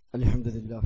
الحمد لله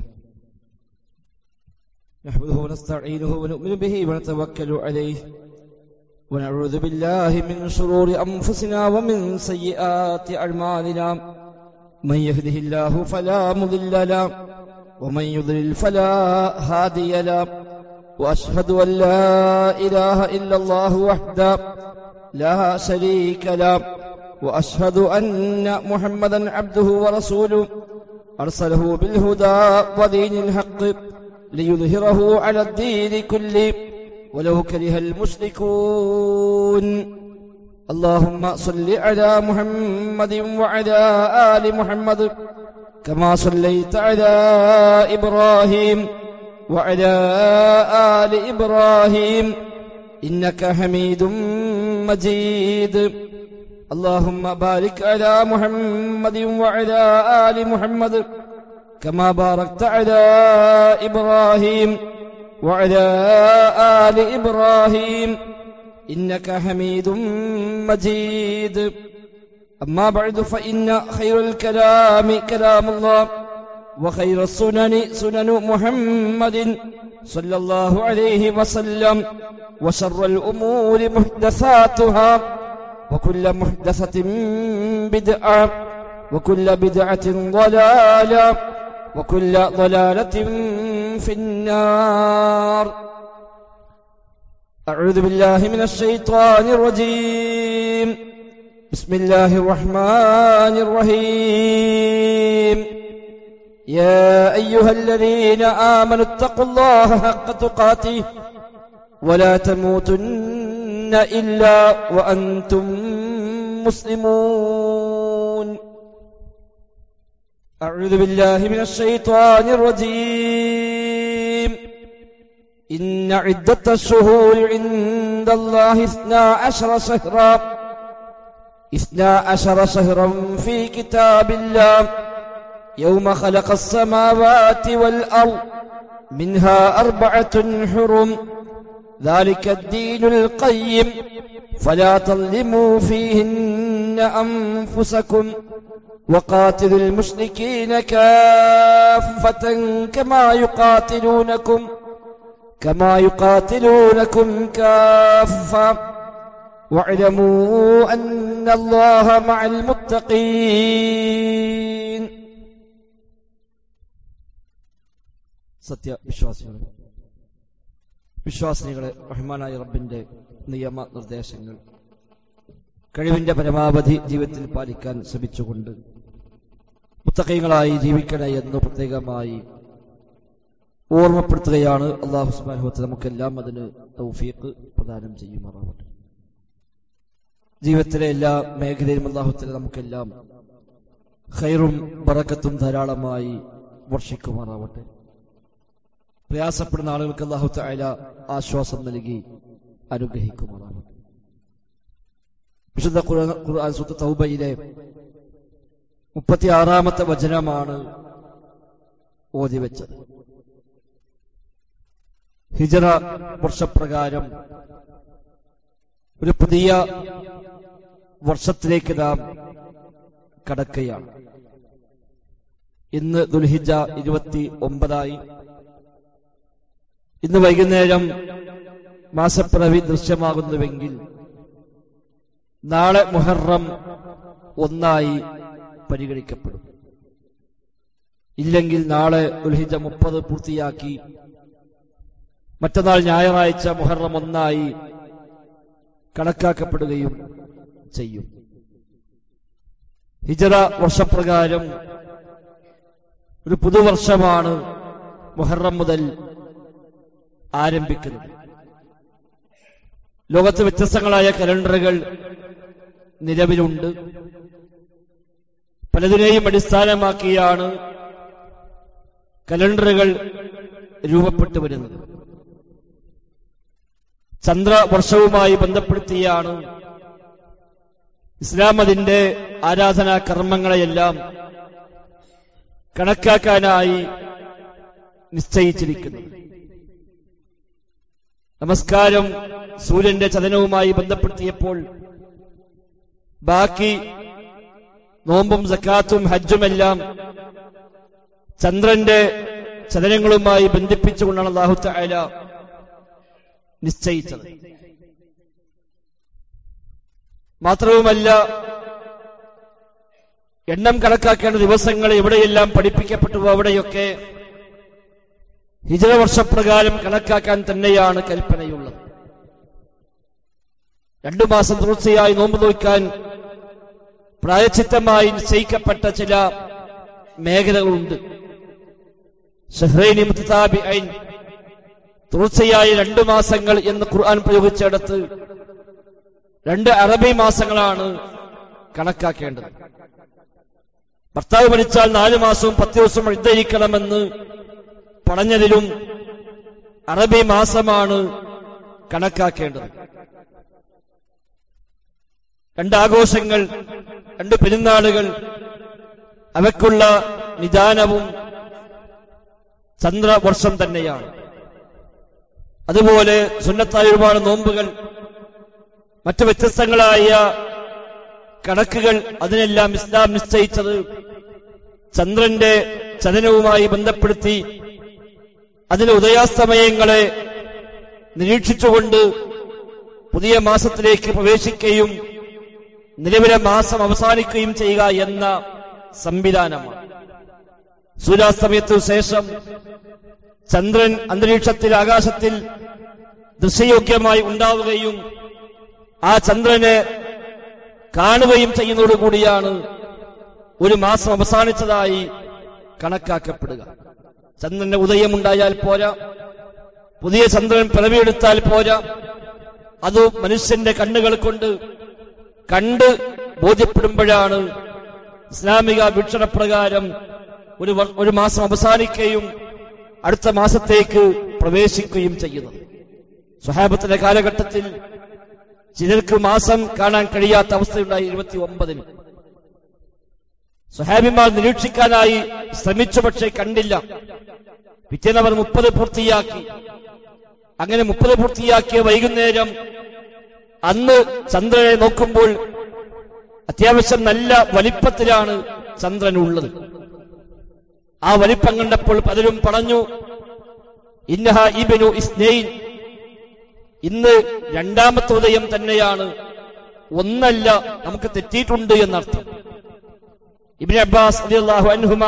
نحمده ونستعينه ونؤمن به ونتوكل عليه ونعوذ بالله من شرور أنفسنا ومن سيئات أعمالنا من يهده الله فلا مضل له ومن يضلل فلا هادي له وأشهد أن لا إله إلا الله وحده لا شريك له وأشهد أن محمدا عبده ورسوله أرسله بالهدى ودين الحق ليظهره على الدين كله ولو كره المشركون اللهم صل على محمد وعلى آل محمد كما صليت على إبراهيم وعلى آل إبراهيم إنك حميد مجيد اللهم بارك على محمد وعلى آل محمد كما باركت على إبراهيم وعلى آل إبراهيم إنك حميد مجيد أما بعد فإن خير الكلام كلام الله وخير السنن سنن محمد صلى الله عليه وسلم وشر الأمور محدثاتها وكل محدثة بدعة وكل بدعة ضلالة وكل ضلالة في النار أعوذ بالله من الشيطان الرجيم بسم الله الرحمن الرحيم يا أيها الذين آمنوا اتقوا الله حق تقاته ولا تموتن إلا وأنتم مسلمون أعوذ بالله من الشيطان الرجيم إن عدة الشهور عند الله اثنا عشر شهرا اثنا عشر شهرا في كتاب الله يوم خلق السماوات والأرض منها أربعة حرم ذلك الدين القيم فلا تظلموا فيهن أنفسكم وقاتلوا المشركين كافة كما يقاتلونكم كما يقاتلونكم كافة واعلموا أن الله مع المتقين സത്യ വിശ്വാസികളെ വിശ്വാസിനികളെ റഹ്മാനായ റബ്ബിന്റെ നിയമ നിർദ്ദേശങ്ങൾ കഴിവിന്റെ പരമാവധി ജീവിതത്തിൽ പാലിക്കാൻ ശ്രമിച്ചുകൊണ്ട് മുത്തക്കൈകളായി ജീവിക്കണേ എന്ന് പ്രത്യേകമായി ഓർമ്മപ്പെടുത്തുകയാണ് അള്ളാഹു സുബാനുഭവത്തെ നമുക്കെല്ലാം അതിന് തൗഫീഖ് പ്രദാനം ചെയ്യുമാറാവട്ടെ ജീവിതത്തിലെ എല്ലാ മേഖലയിലും അള്ളാഹുത്തിലെ നമുക്കെല്ലാം ഖൈറും ബറക്കത്തും ധാരാളമായി വർഷിക്കുമാറാവട്ടെ പ്രയാസപ്പെടുന്ന ആളുകൾക്ക് അള്ളാഹു തായാല ആശ്വാസം നൽകി അനുഗ്രഹിക്കുമാറാവട്ടെ വിശുദ്ധ ഖുർആൻ സുത്ത തൗബയിലെ മുപ്പത്തിയാറാമത്തെ വചനമാണ് ഓതി വെച്ചത് ഹിജറ വർഷപ്രകാരം ഒരു പുതിയ വർഷത്തിലേക്ക് നാം കടക്കുകയാണ് ഇന്ന് ദുൽഹിജ ഇരുപത്തി ഒമ്പതായി ഇന്ന് വൈകുന്നേരം മാസപ്പിറവി ദൃശ്യമാകുന്നുവെങ്കിൽ നാളെ മുഹറം ഒന്നായി പരിഗണിക്കപ്പെടും ഇല്ലെങ്കിൽ നാളെ ഉൽഹിജ മുപ്പത് പൂർത്തിയാക്കി മറ്റന്നാൾ ഞായറാഴ്ച മുഹറം ഒന്നായി കണക്കാക്കപ്പെടുകയും ചെയ്യും ഹിജറ വർഷപ്രകാരം ഒരു പുതുവർഷമാണ് മുഹറം മുതൽ ആരംഭിക്കുന്നത് ലോകത്ത് വ്യത്യസ്തങ്ങളായ കലണ്ടറുകൾ നിലവിലുണ്ട് പലതിനെയും അടിസ്ഥാനമാക്കിയാണ് കലണ്ടറുകൾ രൂപപ്പെട്ടു വരുന്നത് ചന്ദ്രവർഷവുമായി ബന്ധപ്പെടുത്തിയാണ് ഇസ്ലാം അതിന്റെ ആരാധനാ കർമ്മങ്ങളെയെല്ലാം കണക്കാക്കാനായി നിശ്ചയിച്ചിരിക്കുന്നത് നമസ്കാരം സൂര്യന്റെ ചലനവുമായി ബന്ധപ്പെടുത്തിയപ്പോൾ ബാക്കി നോമ്പും സക്കാത്തും ഹജ്ജുമെല്ലാം ചന്ദ്രന്റെ ചലനങ്ങളുമായി ബന്ധിപ്പിച്ചുകൊണ്ടാണ് അള്ളാഹു തആല നിശ്ചയിച്ചത് മാത്രവുമല്ല എണ്ണം കണക്കാക്കേണ്ട ദിവസങ്ങൾ എവിടെയെല്ലാം പഠിപ്പിക്കപ്പെട്ടു അവിടെയൊക്കെ ഹിജറ വർഷപ്രകാരം കണക്കാക്കാൻ തന്നെയാണ് കൽപ്പനയുള്ളത് രണ്ടു മാസം തുടർച്ചയായി നോമ്പ് നോക്കാൻ പ്രായച്ചിത്തമായി നിശ്ചയിക്കപ്പെട്ട ചില മേഖലകളുണ്ട് ഷഹ്റൈനി മുത്തതാബി ഐൻ തുടർച്ചയായി രണ്ടു മാസങ്ങൾ എന്ന് ഖുർആൻ പ്രയോഗിച്ചിടത്ത് രണ്ട് അറബി മാസങ്ങളാണ് കണക്കാക്കേണ്ടത് ഭർത്താവ് മരിച്ചാൽ നാലു മാസവും പത്ത് ദിവസവും എഴുന്നേരിക്കണമെന്ന് പറഞ്ഞതിലും അറബി മാസമാണ് കണക്കാക്കേണ്ടത് രണ്ടാഘോഷങ്ങൾ രണ്ട് പെരുന്നാളുകൾ അവയ്ക്കുള്ള നിദാനവും ചന്ദ്രവർഷം തന്നെയാണ് അതുപോലെ സുന്നത്തായ ഒരുപാട് നോമ്പുകൾ മറ്റു വ്യത്യസ്തങ്ങളായ കണക്കുകൾ അതിനെല്ലാം ഇസ്ലാം നിശ്ചയിച്ചത് ചന്ദ്രന്റെ ചലനവുമായി ബന്ധപ്പെടുത്തി അതിലെ ഉദയാസ്തമയങ്ങളെ നിരീക്ഷിച്ചുകൊണ്ട് പുതിയ മാസത്തിലേക്ക് പ്രവേശിക്കുകയും നിലവിലെ മാസം അവസാനിക്കുകയും ചെയ്യുക എന്ന സംവിധാനമാണ് സൂര്യാസ്തമയത്തിനു ശേഷം ചന്ദ്രൻ അന്തരീക്ഷത്തിൽ ആകാശത്തിൽ ദൃശ്യയോഗ്യമായി ഉണ്ടാവുകയും ആ ചന്ദ്രനെ കാണുകയും ചെയ്യുന്നതോടുകൂടിയാണ് ഒരു മാസം അവസാനിച്ചതായി കണക്കാക്കപ്പെടുക ചന്ദ്രന്റെ ഉദയമുണ്ടായാൽ പോരാ പുതിയ ചന്ദ്രൻ പിറവിയെടുത്താൽ പോരാ അത് മനുഷ്യന്റെ കണ്ണുകൾ കൊണ്ട് കണ്ട് ബോധ്യപ്പെടുമ്പോഴാണ് ഇസ്ലാമിക വീക്ഷണപ്രകാരം ഒരു വർ- ഒരു മാസം അവസാനിക്കുകയും അടുത്ത മാസത്തേക്ക് പ്രവേശിക്കുകയും ചെയ്യുന്നത് സ്വഹാബത്തിന്റെ കാലഘട്ടത്തിൽ ചിലർക്ക് മാസം കാണാൻ കഴിയാത്ത അവസ്ഥയുണ്ടായി ഇരുപത്തി ഒമ്പതിന് സ്വഹാബിമാർ നിരീക്ഷിക്കാനായി ശ്രമിച്ചു പക്ഷേ കണ്ടില്ല പിറ്റേന്നവർ മുപ്പത് പൂർത്തിയാക്കി അങ്ങനെ മുപ്പത് പൂർത്തിയാക്കിയ വൈകുന്നേരം അന്ന് ചന്ദ്രനെ നോക്കുമ്പോൾ അത്യാവശ്യം നല്ല വലിപ്പത്തിലാണ് ചന്ദ്രൻ ഉള്ളത് ആ വലിപ്പം കണ്ടപ്പോൾ പലരും പറഞ്ഞു ഇന്നഹ ഇബനു ഇസ്നൈൻ ഇന്ന് രണ്ടാമത്തെ ഉദയം തന്നെയാണ് ഒന്നല്ല നമുക്ക് തെറ്റിയിട്ടുണ്ട് എന്നർത്ഥം ഇബിൻ അബ്ബാസ് അലിയല്ലാഹു അൻഹുമ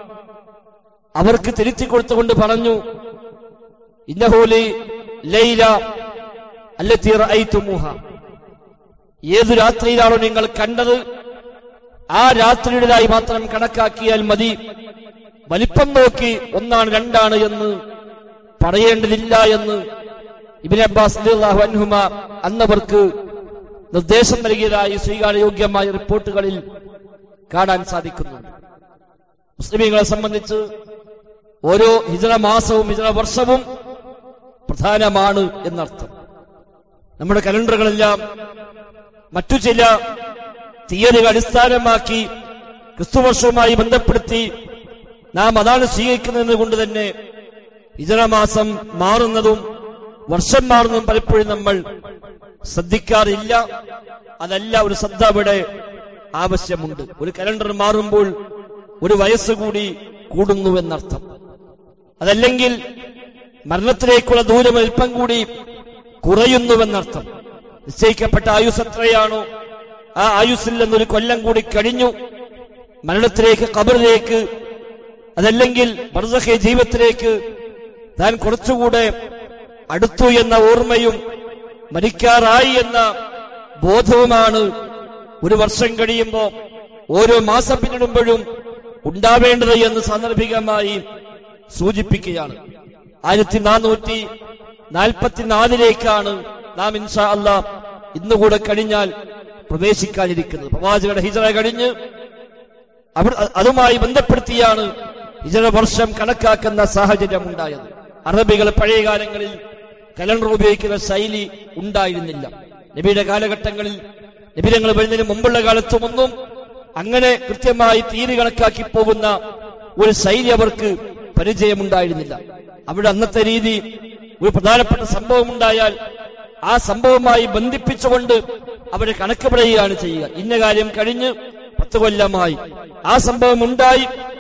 അവർക്ക് തിരുത്തി കൊടുത്തുകൊണ്ട് പറഞ്ഞു ഇന്നഹോലി ലൈല അല്ലത്തി റഅയ്തുമുഹ ഏതു രാത്രിയിലാണോ നിങ്ങൾ കണ്ടത് ആ രാത്രിയുടേതായി മാത്രം കണക്കാക്കിയാൽ മതി വലിപ്പം നോക്കി ഒന്നാണ് രണ്ടാണ് എന്ന് പറയേണ്ടതില്ല എന്ന് ഇബിൻ അബ്ബാസ് അലിയല്ലാഹു അൻഹുമ അന്നവർക്ക് നിർദ്ദേശം നൽകിയതായി സ്വീകാര്യയോഗ്യമായ റിപ്പോർട്ടുകളിൽ കാണാൻ സാധിക്കുന്നുണ്ട് മുസ്ലിമീങ്ങളെ സംബന്ധിച്ച് ഓരോ ഹിജറ മാസവും ഹിജറ വർഷവും പ്രധാനമാണ് എന്നർത്ഥം നമ്മുടെ കലണ്ടറുകളെല്ലാം മറ്റു ചില തീയതികൾ അടിസ്ഥാനമാക്കി ക്രിസ്തുവർഷവുമായി ബന്ധപ്പെടുത്തി നാം അതാണ് സ്വീകരിക്കുന്നത് കൊണ്ട് തന്നെ ഹിജറ മാസം മാറുന്നതും വർഷം മാറുന്നതും പലപ്പോഴും നമ്മൾ ശ്രദ്ധിക്കാറില്ല അതല്ല ഒരു ശ്രദ്ധ ഇവിടെ ആവശ്യമുണ്ട് ഒരു കലണ്ടർ മാറുമ്പോൾ ഒരു വയസ്സ് കൂടി കൂടുന്നുവെന്നർത്ഥം അതല്ലെങ്കിൽ മരണത്തിലേക്കുള്ള ദൂരം അല്പം കൂടി കുറയുന്നുവെന്നർത്ഥം നിശ്ചയിക്കപ്പെട്ട ആയുസ് എത്രയാണോ ആ ആയുസ്സിൽ നിന്നൊരു കൊല്ലം കൂടി കഴിഞ്ഞു മരണത്തിലേക്ക് കബറിലേക്ക് അതല്ലെങ്കിൽ ബർസഖെ ജീവിതത്തിലേക്ക് താൻ കുറച്ചുകൂടെ അടുത്തു എന്ന ഓർമ്മയും മരിക്കാറായി എന്ന ബോധവുമാണ് ഒരു വർഷം കഴിയുമ്പോൾ ഓരോ മാസം പിന്നിടുമ്പോഴും ഉണ്ടാവേണ്ടത് എന്ന് സാന്ദർഭികമായി സൂചിപ്പിക്കുകയാണ് ആയിരത്തി നാനൂറ്റി നാൽപ്പത്തിനാലിലേക്കാണ് നാം ഇൻഷാ അല്ല ഇന്നുകൂടെ കഴിഞ്ഞാൽ പ്രവേശിക്കാനിരിക്കുന്നത് പ്രവാചകരുടെ ഹിജറ കഴിഞ്ഞ് അവർ അതുമായി ബന്ധപ്പെടുത്തിയാണ് ഹിജറ വർഷം കണക്കാക്കുന്ന സാഹചര്യം ഉണ്ടായത് അറബികൾ പഴയ കാലങ്ങളിൽ കലണ്ടർ ഉപയോഗിക്കുന്ന ശൈലി ഉണ്ടായിരുന്നില്ല നബിയുടെ കാലഘട്ടങ്ങളിൽ നബിരങ്ങൾ വരുന്നതിന് മുമ്പുള്ള കാലത്തുമൊന്നും അങ്ങനെ കൃത്യമായി തീര് കണക്കാക്കി പോകുന്ന ഒരു ശൈലി അവർക്ക് പരിചയമുണ്ടായിരുന്നില്ല അവിടെ അന്നത്തെ രീതി ഒരു പ്രധാനപ്പെട്ട സംഭവം ഉണ്ടായാൽ ആ സംഭവവുമായി ബന്ധിപ്പിച്ചുകൊണ്ട് അവരെ കണക്ക് പറയുകയാണ് ചെയ്യുക ഇന്ന കാര്യം കഴിഞ്ഞ് പത്ത് കൊല്ലമായി ആ സംഭവം ഉണ്ടായി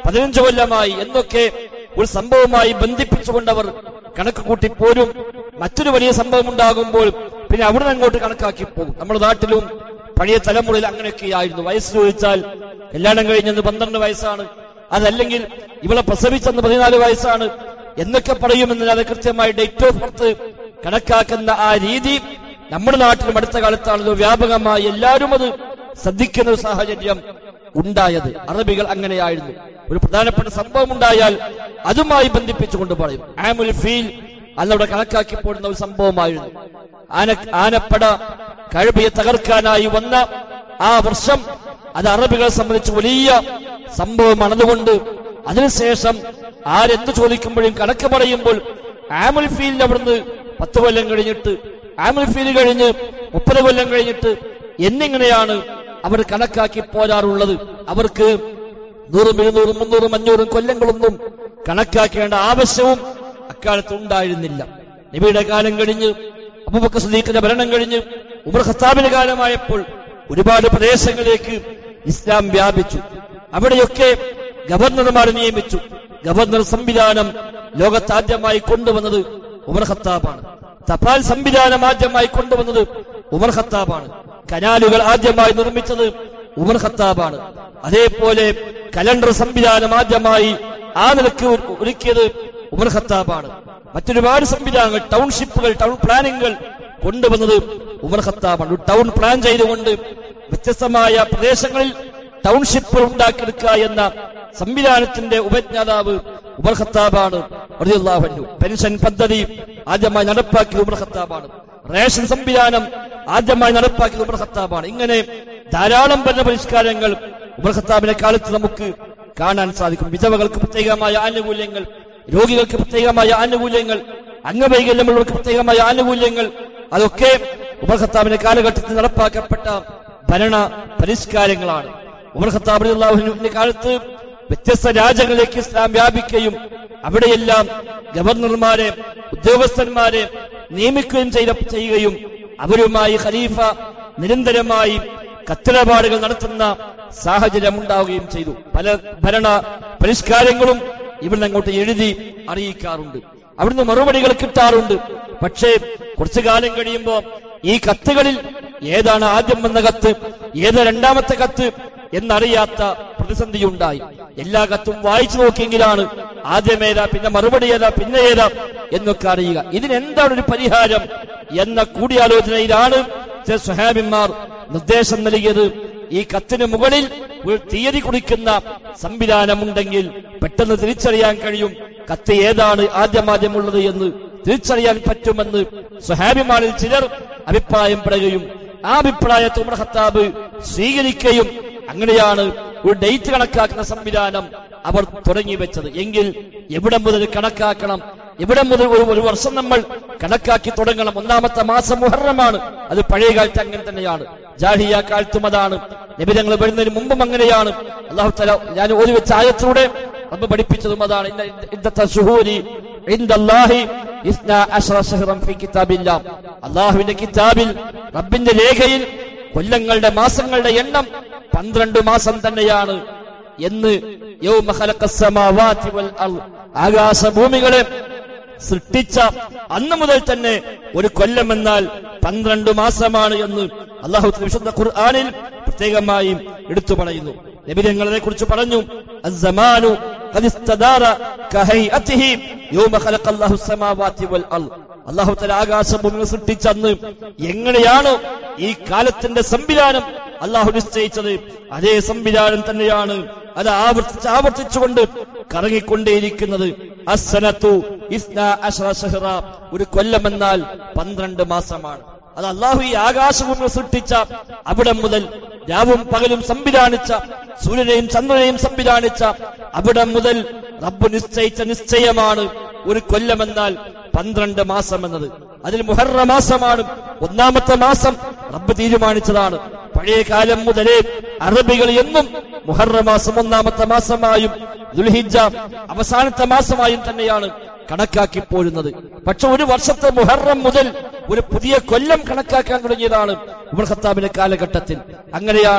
പതിനഞ്ച് കൊല്ലമായി എന്നൊക്കെ ഒരു സംഭവമായി ബന്ധിപ്പിച്ചുകൊണ്ടവർ കണക്ക് കൂട്ടി പോരും മറ്റൊരു വലിയ സംഭവം ഉണ്ടാകുമ്പോൾ പിന്നെ അവിടെ നിന്ന് അങ്ങോട്ട് കണക്കാക്കി പോകും നമ്മുടെ നാട്ടിലും പഴയ തലമുറയിൽ അങ്ങനെയൊക്കെയായിരുന്നു വയസ്സ് ചോദിച്ചാൽ കല്യാണം കഴിഞ്ഞെന്ന് പന്ത്രണ്ട് വയസ്സാണ് അതല്ലെങ്കിൽ ഇവളെ പ്രസവിച്ചെന്ന് പതിനാല് വയസ്സാണ് എന്നൊക്കെ പറയുമെന്നല്ലാതെ കൃത്യമായി ഡേറ്റ് ഓഫ് ബർത്ത് കണക്കാക്കുന്ന ആ രീതി നമ്മുടെ നാട്ടിലും അടുത്ത കാലത്താണല്ലോ വ്യാപകമായി എല്ലാവരും അത് ശ്രദ്ധിക്കുന്ന ഒരു സാഹചര്യം ഉണ്ടായത് അറബികൾ അങ്ങനെയായിരുന്നു ഒരു പ്രധാനപ്പെട്ട സംഭവം ഉണ്ടായാൽ അതുമായി ബന്ധിപ്പിച്ചുകൊണ്ട് പറയും ആമുൽ ഫീൽ അന്നവിടെ കണക്കാക്കി പോടുന്ന ഒരു സംഭവമായിരുന്നു ആന ആനപ്പട കഴുപിയെ തകർക്കാനായി വന്ന ആ വർഷം അത് അറബികളെ സംബന്ധിച്ച് വലിയ സംഭവമാണ് അതുകൊണ്ട് അതിനുശേഷം ആരെന്ത് ചോദിക്കുമ്പോഴും കണക്ക് പറയുമ്പോൾ ആമുൽ ഫീലിന് അവിടുന്ന് പത്ത് കൊല്ലം കഴിഞ്ഞിട്ട് ആമുൽ ഫീൽ കഴിഞ്ഞ് മുപ്പത് കൊല്ലം കഴിഞ്ഞിട്ട് എന്നിങ്ങനെയാണ് അവർ കണക്കാക്കി പോരാറുള്ളത് അവർക്ക് നൂറും ഇരുന്നൂറും മുന്നൂറും അഞ്ഞൂറും കൊല്ലങ്ങളൊന്നും കണക്കാക്കേണ്ട ആവശ്യവും അക്കാലത്ത് ഉണ്ടായിരുന്നില്ല നബിയുടെ കാലം കഴിഞ്ഞ് അബൂബക്കർ സദീഖിന്റെ ഭരണം കഴിഞ്ഞ് ഉമർ ഖത്താബിന്റെ കാലമായപ്പോൾ ഒരുപാട് പ്രദേശങ്ങളിലേക്ക് ഇസ്ലാം വ്യാപിച്ചു അവിടെയൊക്കെ ഗവർണർമാരെ നിയമിച്ചു ഗവർണർ സംവിധാനം ലോകത്താദ്യമായി കൊണ്ടുവന്നത് ഉമർ ഖത്താബാണ് തപാൽ സംവിധാനം ആദ്യമായി കൊണ്ടുവന്നത് ഉമർ ഖത്താബാണ് കനാലുകൾ ആദ്യമായി നിർമ്മിച്ചത് ഉമർ ഖത്താബാണ് അതേപോലെ കലണ്ടർ സംവിധാനം ആദ്യമായി ആ നിലക്ക് ഒരു- ഒരുക്കിയത് ഉമർ ഖത്താബാണ് മറ്റൊരുപാട് സംവിധാനങ്ങൾ ടൗൺഷിപ്പുകൾ ടൗൺ പ്ലാനിങ്ങുകൾ കൊണ്ടുവന്നത് ഉമർ ഖത്താബാണ് ഒരു ടൗൺ പ്ലാൻ ചെയ്തുകൊണ്ട് വ്യത്യസ്തമായ പ്രദേശങ്ങളിൽ ടൗൺഷിപ്പുകൾ ഉണ്ടാക്കിയെടുക്കുക എന്ന സംവിധാനത്തിന്റെ ഉപജ്ഞാതാവ് ഉമർ ഖത്താബാണ് റളിയല്ലാഹു അൻഹു പെൻഷൻ പദ്ധതി ആദ്യമായി നടപ്പാക്കിയത് ഉമർ ഖത്താബാണ് റേഷൻ സംവിധാനം ആദ്യമായി നടപ്പാക്കിയത് ഉമർ ഖത്താബാണ് ഇങ്ങനെ ധാരാളം ഭരണ പരിഷ്കാരങ്ങൾ ഉമർ ഖത്താബിന്റെ കാലത്ത് നമുക്ക് കാണാൻ സാധിക്കും വിധവകൾക്ക് പ്രത്യേകമായ ആനുകൂല്യങ്ങൾ രോഗികൾക്ക് പ്രത്യേകമായ ആനുകൂല്യങ്ങൾ അംഗവൈകല്യമുള്ളവർക്ക് പ്രത്യേകമായ ആനുകൂല്യങ്ങൾ അതൊക്കെ ഉമർ ഖത്താബിന്റെ കാലഘട്ടത്തിൽ നടപ്പാക്കപ്പെട്ട ഭരണ പരിഷ്കാരങ്ങളാണ് ഉമർ ഖത്താബ് അള്ളാഹുവിന്റെ കാലത്ത് വ്യത്യസ്ത രാജ്യങ്ങളിലേക്ക് ഇസ്ലാം വ്യാപിക്കുകയും അവിടെയെല്ലാം ഗവർണർമാരെ ഉദ്യോഗസ്ഥന്മാരെ നിയമിക്കുകയും ചെയ്ത ചെയ്യുകയും അവരുമായി ഖലീഫ നിരന്തരമായി കത്തിടപാടുകൾ നടത്തുന്ന സാഹചര്യം ഉണ്ടാവുകയും ചെയ്തു പല ഭരണ പരിഷ്കാരങ്ങളും ഇവിടുന്ന് അങ്ങോട്ട് എഴുതി അറിയിക്കാറുണ്ട് അവിടുന്ന് മറുപടികൾ കിട്ടാറുണ്ട് പക്ഷേ കുറച്ചു കാലം കഴിയുമ്പോൾ ഈ കത്തുകളിൽ ഏതാണ് ആദ്യം വന്ന കത്ത് ഏത് രണ്ടാമത്തെ കത്ത് എന്നറിയാത്ത പ്രതിസന്ധി ഉണ്ടായി എല്ലാ കത്തും വായിച്ചു നോക്കിയെങ്കിലാണ് ആദ്യം ഏതാ പിന്നെ മറുപടി ഏതാ പിന്നെ ഏതാ എന്നൊക്കെ അറിയുക ഇതിനെന്താണ് ഒരു പരിഹാരം എന്ന കൂടിയാലോചനയിലാണ് ചില സ്വഹാബിന്മാർ നിർദ്ദേശം നൽകിയത് ഈ കത്തിന് മുകളിൽ ഒരു തീയതി കുറിക്കുന്ന സംവിധാനമുണ്ടെങ്കിൽ പെട്ടെന്ന് തിരിച്ചറിയാൻ കഴിയും കത്ത് ഏതാണ് ആദ്യമാദ്യമുള്ളത് എന്ന് തിരിച്ചറിയാൻ പറ്റുമെന്ന് സ്വഹാബിമാരിൽ ചിലർ അഭിപ്രായപ്പെടുകയും ആ അഭിപ്രായത്തെ ഉമർ ഖത്താബ് സ്വീകരിക്കുകയും അങ്ങനെയാണ് ഒരു ഡേറ്റ് കണക്കാക്കുന്ന സംവിധാനം അവർ തുടങ്ങി വെച്ചത് എങ്കിൽ എവിടെ മുതൽ കണക്കാക്കണം എവിടെ മുതൽ ഒരു ഒരു വർഷം നമ്മൾ കണക്കാക്കി തുടങ്ങണം ഒന്നാമത്തെ മാസം മുഹറമാണ് അത് പഴയ കാലത്ത് അങ്ങനെ തന്നെയാണ് ജാഹിയ കാലത്തും അതാണ് നിബിധങ്ങൾ വരുന്നതിന് മുമ്പും അങ്ങനെയാണ് അള്ളാഹു തല ഞാൻ ഓതി വെച്ച ആയത്തിലൂടെ റബ്ബ് പഠിപ്പിച്ചതും അതാണ് ഇന്ന ഇദ്ദത്ത ശുഹൂരി ഇൻദല്ലാഹി ഇസ്നാ അശ്റ ശഹ്റൻ ഫീ കിതാബില്ലാ അള്ളാഹുവിന്റെ കിതാബിൽ റബ്ബിന്റെ രേഖയിൽ കൊല്ലങ്ങളുടെ മാസങ്ങളുടെ എണ്ണം പന്ത്രണ്ട് മാസം തന്നെയാണ് എന്ന് യൗമ ഖലഖസ് സമാവാതി വൽ അർള് ആകാശഭൂമികളെ സൃഷ്ടിച്ച അന്ന് മുതൽ തന്നെ ഒരു കൊല്ലം എന്നാൽ പന്ത്രണ്ട് മാസമാണ് എന്ന് അള്ളാഹു വിശുദ്ധ ഖുർആനിൽ പ്രത്യേകമായി എടുത്തു പറയുന്നു നബിരങ്ങളെ കുറിച്ച് പറഞ്ഞു അസ്സമാനു ഖദ് ഇസ്തദാറ കഹൈഅതിഹി യൗമ ഖലഖല്ലാഹു സമാവാതി വൽ അർള് അള്ളാഹു തല ആകാശം ഭൂമി സൃഷ്ടിച്ചന്ന് എങ്ങനെയാണോ ഈ കാലത്തിന്റെ സംവിധാനം അള്ളാഹു നിശ്ചയിച്ചത് അതേ സംവിധാനം തന്നെയാണ് അത് ആവർത്തിച്ച് ആവർത്തിച്ചുകൊണ്ട് കറങ്ങിക്കൊണ്ടേയിരിക്കുന്നത് അസ്സനത്തു ഇസ്നാ അശ്റ ശഹ്റ ഒരു കൊല്ലമെന്നാൽ പന്ത്രണ്ട് മാസമാണ് അത് അള്ളാഹു ഈ ആകാശഭൂമി സൃഷ്ടിച്ച അവിടം മുതൽ രാവും പകലും സംവിധാനിച്ച സൂര്യനെയും ചന്ദ്രനെയും സംവിധാനിച്ച അവിടം മുതൽ റബ്ബ് നിശ്ചയിച്ച നിശ്ചയമാണ് ഒരു കൊല്ലമെന്നാൽ പന്ത്രണ്ട് മാസം എന്നത് അതിൽ മുഹറ മാസമാണ് ഒന്നാമത്തെ മാസം റബ്ബ് തീരുമാനിച്ചതാണ് പഴയ കാലം മുതലേ അറബികൾ എന്നും മുഹറ മാസം ഒന്നാമത്തെ മാസമായും ദുൽഹിജ അവസാനത്തെ മാസമായും തന്നെയാണ് കണക്കാക്കി പോരുന്നത് പക്ഷെ ഒരു വർഷത്തെ മുഹറം മുതൽ ഒരു പുതിയ കൊല്ലം കണക്കാക്കാൻ തുടങ്ങിയതാണ് ഉമർ ഖത്താബിന്റെ കാലഘട്ടത്തിൽ അങ്ങനെയാണ്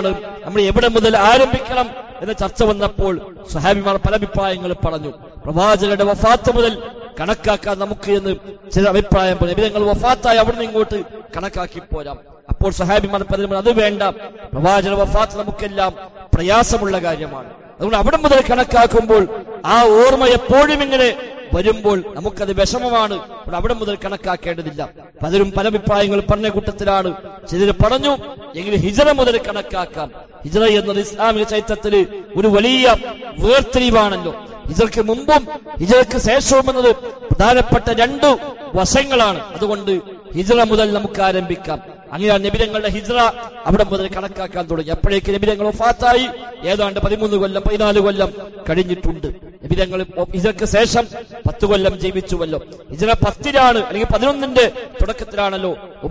നമ്മൾ എവിടെ മുതൽ ആരംഭിക്കണം എന്ന ചർച്ച വന്നപ്പോൾ സുഹാബിമാർ പല അഭിപ്രായങ്ങൾ പറഞ്ഞു പ്രവാചകരുടെ വഫാത്ത് മുതൽ കണക്കാക്കാൻ നമുക്ക് എന്ന് ചില അഭിപ്രായം പറഞ്ഞു നബി തങ്ങൾ വഫാത്തായി അവിടെ നിന്ന് ഇങ്ങോട്ട് കണക്കാക്കി പോരാം അപ്പോൾ സഹാബിമാർ പറഞ്ഞു അത് വേണ്ട പ്രവാചക വഫാത്ത് നമുക്കെല്ലാം പ്രയാസമുള്ള കാര്യമാണ് അതുകൊണ്ട് അവിടെ മുതൽ കണക്കാക്കുമ്പോൾ ആ ഓർമ്മ എപ്പോഴും ഇങ്ങനെ വരുമ്പോൾ നമുക്കത് വിഷമമാണ് അപ്പോൾ അവിടെ മുതൽ കണക്കാക്കേണ്ടതില്ല പലരും പല അഭിപ്രായങ്ങൾ പറഞ്ഞ കൂട്ടത്തിലാണ് ചിലർ പറഞ്ഞു എങ്കിൽ ഹിജറ മുതൽ കണക്കാക്കാം ഹിജറ എന്നത് ഇസ്ലാമിക ചരിത്രത്തിൽ ഒരു വലിയ വേർതിരിവാണല്ലോ ഹിജറയ്ക്ക് മുമ്പും ഹിജറയ്ക്ക് ശേഷവും എന്നത് പ്രധാനപ്പെട്ട രണ്ടു വശങ്ങളാണ് അതുകൊണ്ട് ഹിജറ മുതൽ നമുക്ക് ആരംഭിക്കാം അങ്ങനെയാണ് നബിരങ്ങളുടെ ഹിജ്റ അവിടെ മുതൽ കണക്കാക്കാൻ തുടങ്ങി അപ്പോഴേക്ക് നബിരങ്ങൾ ഒഫാത്തായി ഏതാണ്ട് പതിമൂന്ന് കൊല്ലം പതിനാല് കൊല്ലം കഴിഞ്ഞിട്ടുണ്ട് നബിരങ്ങൾ ഹിജറക്ക് ശേഷം പത്ത് കൊല്ലം ജീവിച്ചുവല്ലോ ഹിജ്റ പത്തിലാണ് അല്ലെങ്കിൽ പതിനൊന്നിന്റെ തുടക്കത്തിലാണല്ലോ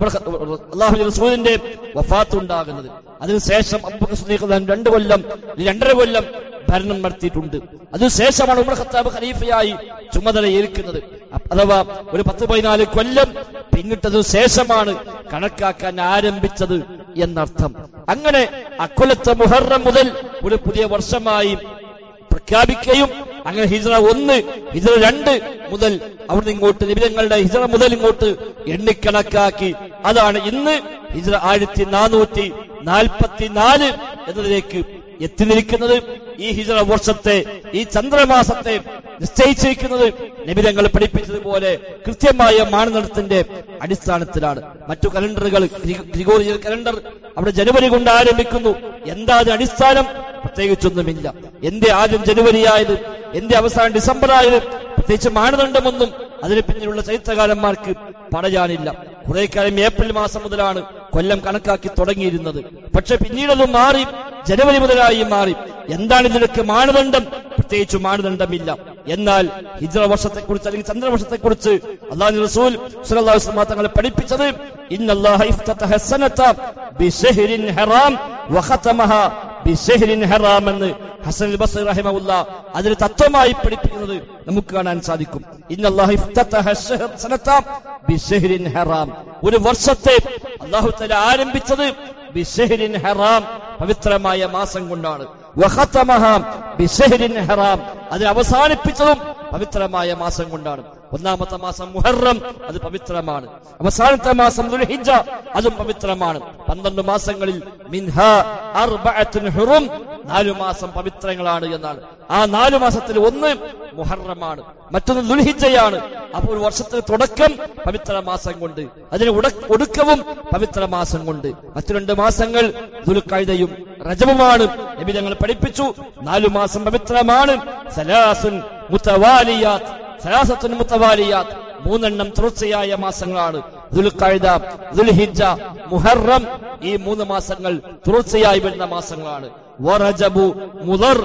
അള്ളാഹു റസൂലിന്റെ വഫാത്ത് ഉണ്ടാകുന്നത് അതിനുശേഷം അബൂബക്കർ സിദ്ദീഖ് റളിയല്ലാഹു അൻഹു രണ്ട് കൊല്ലം അല്ലെങ്കിൽ രണ്ടര കൊല്ലം ഭരണം നടത്തിയിട്ടുണ്ട് അതിനുശേഷമാണ് ഉമർ ഖത്താബ് ഖലീഫയായി ചുമതല ഏൽക്കുന്നത് അഥവാ ഒരു പത്ത് പതിനാല് കൊല്ലം പിന്നിട്ടതിനു ശേഷമാണ് കണക്കാക്കാൻ ആരംഭിച്ചത് എന്നർത്ഥം അങ്ങനെ അക്കൊല്ലത്തെ മുഹറം മുതൽ ഒരു പുതിയ വർഷമായി പ്രഖ്യാപിക്കുകയും അങ്ങനെ ഹിജറ ഒന്ന് ഹിജറ രണ്ട് മുതൽ അവിടുന്ന് ഇങ്ങോട്ട് നിബിധങ്ങളുടെ ഹിജറ മുതൽ ഇങ്ങോട്ട് എണ്ണിക്കണക്കാക്കി അതാണ് ഇന്ന് ഹിജറ ആയിരത്തി നാനൂറ്റി നാൽപ്പത്തിനാല് എന്നതിലേക്ക് എത്തി നിൽക്കുന്നത് ഈ ഹിജറ വർഷത്തെ ഈ ചന്ദ്രമാസത്തെ നിശ്ചയിച്ചിരിക്കുന്നത് നബിരങ്ങൾ പഠിപ്പിച്ചതുപോലെ കൃത്യമായ മാനദണ്ഡത്തിന്റെ അടിസ്ഥാനത്തിലാണ് മറ്റു കലണ്ടറുകൾ ഗ്രിഗോറിയൽ കലണ്ടർ അവിടെ ജനുവരി കൊണ്ട് ആരംഭിക്കുന്നു എന്താ അത് അടിസ്ഥാനം പ്രത്യേകിച്ചൊന്നുമില്ല എന്റെ ആദ്യം ജനുവരി ആയത് എന്റെ അവസാനം ഡിസംബർ ആയത് പ്രത്യേകിച്ച് മാനദണ്ഡമൊന്നും അതിന് പിന്നിലുള്ള ചരിത്രകാരന്മാർക്ക് പറയാനില്ല കുറെ കാലം ഏപ്രിൽ മാസം മുതലാണ് കൊല്ലം കണക്കാക്കി തുടങ്ങിയിരുന്നത് പക്ഷെ പിന്നീടത് മാറി ജനുവരി മുതലായി മാറി എന്താണ് ഇതിനൊക്കെ മാനദണ്ഡം പ്രത്യേകിച്ച് മാനദണ്ഡമില്ല എന്നാൽ ഹിജ്റ വർഷത്തെക്കുറിച്ച് അല്ലെങ്കിൽ ചന്ദ്രവർഷത്തെക്കുറിച്ച് അള്ളാഹു റസൂൽ സ്വല്ലല്ലാഹു അലൈഹി വസല്ലം തങ്ങളെ പഠിപ്പിച്ചത് ഇന്നല്ലാഹ ഇഫ്തതഹ സനത ബിശഹ്രിൻ ഹറാം വഖതമഹ ബിശഹ്രിൻ ഹറാം എന്ന് ഹസൻ അൽ ബസ്രി റഹിമഹുല്ല അതിന് തത്വമായി പഠിപ്പിക്കുന്നത് നമുക്ക് കാണാൻ സാധിക്കും ഇന്നല്ലാഹ ഇഫ്തതഹ സനത ബിശഹ്രിൻ ഹറാം ഒരു വർഷത്തെ അല്ലാഹു തആല ആരംഭിച്ചത് ബിശഹ്രിൻ ഹറാം പവിത്രമായ മാസം കൊണ്ടാണ് വഖതമഹ ബിശഹ്രിൻ ഹറാം അത് അവസാനിപ്പിച്ചതും പവിത്രമായ മാസം കൊണ്ടാണ് ഒന്നാമത്തെ മാസം മുഹറം അത് പവിത്രമാണ് അവസാനത്തെ മാസം ദുൽഹിജ്ജ അതും പവിത്രമാണ് പന്ത്രണ്ട് മാസങ്ങളിൽ മിൻഹ അർബഅത്തുൻ ഹുറും നാലു മാസം പവിത്രങ്ങളാണ് എന്നാണ് ആ നാലു മാസത്തിൽ ഒന്ന് മുഹറമാണ് മറ്റൊന്ന് ദുൽഹിജ്ജയാണ് അപ്പോൾ ഒരു വർഷത്തിന് തുടക്കം പവിത്ര മാസം കൊണ്ട് അതിന് ഉട- ഒടുക്കവും പവിത്ര മാസം കൊണ്ട് മറ്റു രണ്ട് മാസങ്ങൾ ദുൽഖൈദയും റജബുമാണ് നബി ഞങ്ങൾ പഠിപ്പിച്ചു നാലു മാസം പവിത്രമാണ് സലാസുൻ മുത്തവാലിയാത്ത് സലാസത്തുൻ മുത്തവാലിയാത്ത് മൂന്നെണ്ണം തുടർച്ചയായ മാസങ്ങളാണ് ദുൽഖൈദ ദുൽഹിജ്ജ മുഹറം ഈ മൂന്ന് മാസങ്ങൾ തുടർച്ചയായി വരുന്ന മാസങ്ങളാണ് വറജബു മുദർ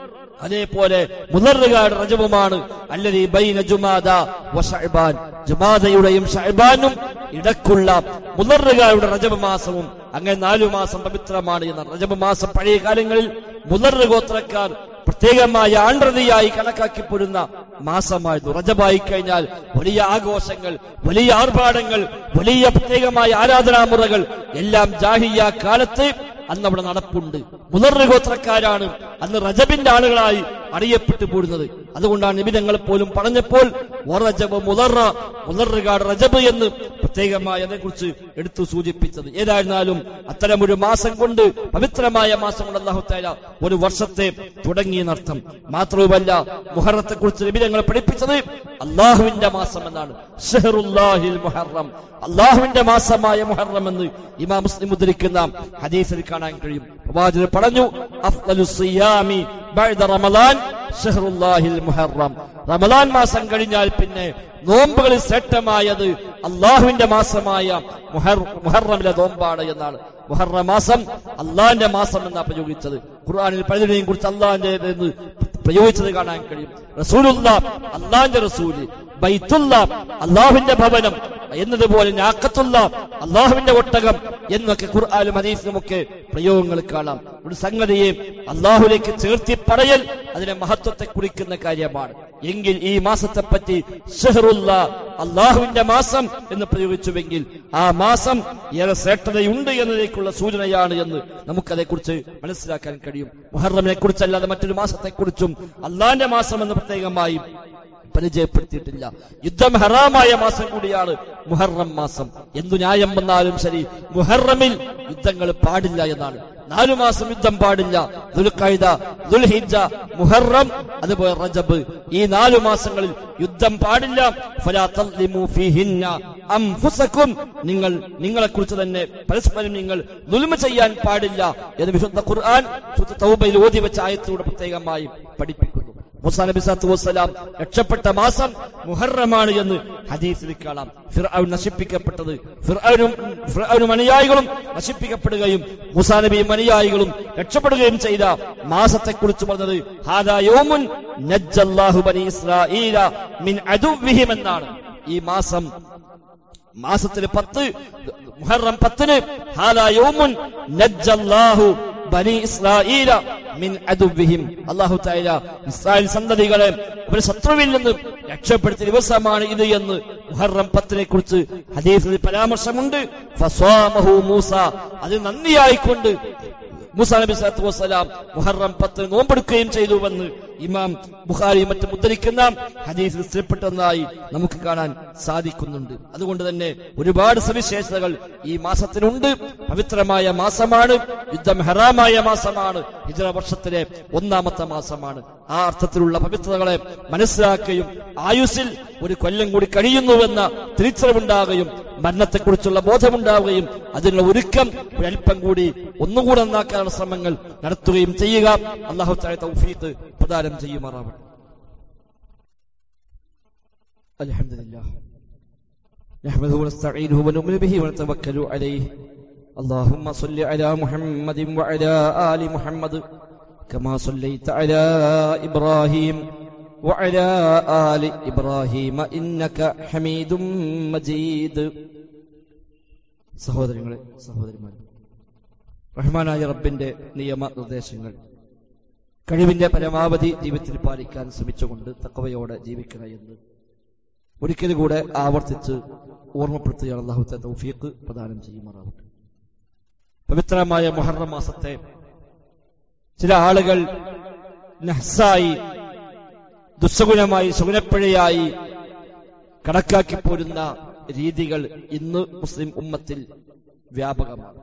അതേപോലെ മുദറുകാരുടെ റജബുമാണ് അല്ലതി ബൈന ജുമാദ വ ഷഅബാൻ ജുമാദയുടെയും ഷഅബാനും ഇടക്കുള്ള മുദറുകാരുടെ റജബ് മാസവും അങ്ങനെ നാലു മാസം പവിത്രമാണ് എന്ന റജബ് മാസം പഴയ കാലങ്ങളിൽ മുദറ് ഗോത്രക്കാർ പ്രത്യേകമായ ആണ്ടതിയായി കണക്കാക്കി പോരുന്ന മാസമായിരുന്നു റജബായി കഴിഞ്ഞാൽ വലിയ ആഘോഷങ്ങൾ വലിയ ആർഭാടങ്ങൾ വലിയ പ്രത്യേകമായ ആരാധനാമുറകൾ എല്ലാം ജാഹിയ കാലത്ത് അന്ന് അവിടെ നടപ്പുണ്ട് മുതറ് ഗോത്രക്കാരാണ് അന്ന് റജബിന്റെ ആളുകളായി അറിയപ്പെട്ടു പോരുന്നത് അതുകൊണ്ടാണ് നിബിധങ്ങൾ പോലും പറഞ്ഞപ്പോൾ വറജബ് മുതറ മുതറുകാട് റജബ് എന്ന് പ്രത്യേകമായി അതേക്കുറിച്ച് എടുത്തു സൂചിപ്പിച്ചത് ഏതായിരുന്നാലും അത്തരമൊരു മാസം കൊണ്ട് പവിത്രമായ മാസം കൊണ്ട് അള്ളാഹു താല ഒരു വർഷത്തെ തുടങ്ങിയെന്നർത്ഥം മാത്രവുമല്ല മുഹറത്തെ കുറിച്ച് നിബിധങ്ങൾ പഠിപ്പിച്ചത് അള്ളാഹുവിന്റെ മാസം എന്നാണ് ഷെഹറുല്ലാഹിൽ മുഹറം അള്ളാഹുവിന്റെ മാസമായ മുഹറം എന്ന് ഇമാം മുസ്ലിം ഉദ്ധരിക്കുന്ന ഹദീസിൽ കാണാൻ കഴിയും പ്രവാചകർ പറഞ്ഞു അഫ്ദലു സിയാമി ബഅദ റമളാൻ ഷഹറുല്ലാഹിൽ മുഹറം റമളാൻ മാസം കഴിഞ്ഞാൽ പിന്നെ നോമ്പുകളിൽ ശ്രേഷ്ഠമായത് അള്ളാഹുവിന്റെ മാസമായ മുഹർ മുഹറമിലെ നോമ്പാണ് എന്നാണ് മുഹറ മാസം അള്ളാഹിന്റെ മാസം എന്നാ പ്രയോഗിച്ചത് ഖുർആനിൽ പലതിനെയും കുറിച്ച് അള്ളാഹിന്റെ എന്ന് പ്രയോഗിച്ചത് കാണാൻ കഴിയും റസൂലുള്ള അള്ളാഹിന്റെ റസൂല് ബൈത്തുള്ള അള്ളാഹുവിന്റെ ഭവനം എന്നതുപോലെ ഞാക്കത്തുള്ള അള്ളാഹുവിന്റെ ഒട്ടകം എന്നൊക്കെ ഖുർആാനും ഹദീസിനുമൊക്കെ പ്രയോഗങ്ങൾ കാണാം ഒരു സംഗതിയെ അള്ളാഹുലേക്ക് ചേർത്തി പറയൽ അതിന്റെ മഹത്വത്തെ കുറിക്കുന്ന കാര്യമാണ് എങ്കിൽ ഈ മാസത്തെ പറ്റി ഷെഹറുല്ല അള്ളാഹുവിന്റെ മാസം എന്ന് പ്രയോഗിച്ചുവെങ്കിൽ ആ മാസം ഏറെ ശ്രേഷ്ഠതയുണ്ട് എന്നതിലേക്കുള്ള സൂചനയാണ് എന്ന് നമുക്കതേക്കുറിച്ച് മനസ്സിലാക്കാൻ കഴിയും മുഹറമിനെ കുറിച്ചല്ലാതെ മറ്റൊരു മാസത്തെക്കുറിച്ചും അള്ളാന്റെ മാസം എന്ന് പ്രത്യേകമായി പരിചയപ്പെടുത്തിയിട്ടില്ല യുദ്ധം ഹറാമായ മാസം കൂടിയാണ് മുഹറം മാസം എന്തു ന്യായം വന്നാലും ശരി മുഹറമിൽ യുദ്ധങ്ങൾ പാടില്ല എന്നാണ് നാലു മാസം യുദ്ധം പാടില്ല ദുൽഖൈദ ദുൽഹിജ മുഹറം അതുപോലെ റജബ് ഈ നാലു മാസങ്ങളിൽ യുദ്ധം പാടില്ല ഫലാ തദ്ലിമു ഫീഹിന്ന അംഫുസക്കും നിങ്ങൾ നിങ്ങളെ കുറിച്ച് തന്നെ പരസ്പരം നിങ്ങൾ ദുൽമ ചെയ്യാൻ പാടില്ല എന്ന് വിശുദ്ധ ഖുർആൻ സൂറത്ത് തൗബയിൽ ഓതി വെച്ച ആയത്തിലൂടെ പ്രത്യേകമായി പഠിപ്പിക്കുന്നു മുസാ നബി സത്തു വസ്സലാം രക്ഷപ്പെട്ട മാസം മുഹറമാണ് എന്ന് ഹദീസിൽ കാണാം ഫിർഔൻ നശിപ്പിക്കപ്പെട്ടത് ഫിർഔനും ഫിർഔനും അനുയായികളും നശിപ്പിക്കപ്പെടുകയും മുസാ നബിയും അനുയായികളും രക്ഷപ്പെടുകയും ചെയ്ത മാസത്തെക്കുറിച്ച് പറഞ്ഞത് ഹാദാ യൗമുൻ നജ്ജല്ലാഹു ബനി ഇസ്രായീല മിൻ അദുവ്വിഹിം എന്നാണ് ഈ മാസം മാസത്തിൽ പത്ത് മുഹറം പത്തിന് ഹാലാ യൗമുൻ നജ്ജല്ലാഹു ബനി ഇസ്രായീല മിൻ അദുവ്വിഹിം അല്ലാഹു തആല ഇസ്രായേൽ സന്തതികളെ ഒരു ശത്രുവിൽ നിന്ന് രക്ഷപ്പെടുത്തിയ ദിവസമാണ് ഇത് എന്ന് മുഹറം പത്തിനെ കുറിച്ച് ഹദീസിൽ പരാമർശമുണ്ട് ഫസ്വാമഹു മൂസ അത് നന്ദിയായിക്കൊണ്ട് മൂസാ നബി സല്ലല്ലാഹു വസ്സലാം മുഹറം പത്ത് നോമ്പെടുക്കുകയും ചെയ്തുവെന്ന് ഇമാം ബുഖാരി മറ്റും ഉദ്ധരിക്കുന്ന ഹദീസിൽ സ്ഥിരപ്പെട്ടതായി നമുക്ക് കാണാൻ സാധിക്കുന്നുണ്ട് അതുകൊണ്ട് തന്നെ ഒരുപാട് സവിശേഷതകൾ ഈ മാസത്തിനുണ്ട് പവിത്രമായ മാസമാണ് യുദ്ധം ഹറാമായ മാസമാണ് ഹിജറ വർഷത്തിലെ ഒന്നാമത്തെ മാസമാണ് ആ അർത്ഥത്തിലുള്ള പവിത്രതകളെ മനസ്സിലാക്കുകയും ആയുസ്സിൽ ഒരു കൊല്ലം കൂടി കഴിയുന്നുവെന്ന തിരിച്ചറിവുണ്ടാകുകയും മരണത്തെക്കുറിച്ചുള്ള ബോധമുണ്ടാവുകയും അതിനുള്ള ഒരുക്കം ഒരല്പം കൂടി ഒന്നുകൂടെ നന്നാക്കാനുള്ള ശ്രമങ്ങൾ നടത്തുകയും ചെയ്യുക അള്ളാഹു താഴെ തൗഫീഖ് പ്രദാനം ചെയ്യുമാറാവട്ടെ അൽഹംദുലില്ലാ نحمده ونستعينه ونؤمن به ونتوكل عليه اللهم صل على محمد وعلى آل محمد كما صليت على إبراهيم وعلى آل إبراهيم إنك حميد مجيد സഹോദരങ്ങളെ സഹോദരിമാരെ റഹ്മാനായ റബ്ബിന്റെ നിയമ നിർദ്ദേശങ്ങൾ കഴിവിന്റെ പരമാവധി ജീവിതത്തിൽ പാലിക്കാൻ ശ്രമിച്ചുകൊണ്ട് തക്കവയോടെ ജീവിക്കണം എന്ന് ഒരിക്കൽ കൂടെ ആവർത്തിച്ച് ഓർമ്മപ്പെടുത്തുകയാണ് അള്ളാഹുത്തെ തൗഫീഖ് പ്രദാനം ചെയ്യുമാറാവട്ടെ പവിത്രമായ മുഹറം മാസത്തെ ചില ആളുകൾ നഹ്സായി ദുസ്സഗുണമായി സുഗുണപ്പിഴയായി കണക്കാക്കി പോരുന്ന രീതികൾ ഇന്ന് മുസ്ലിം ഉമ്മത്തിൽ വ്യാപകമാണ്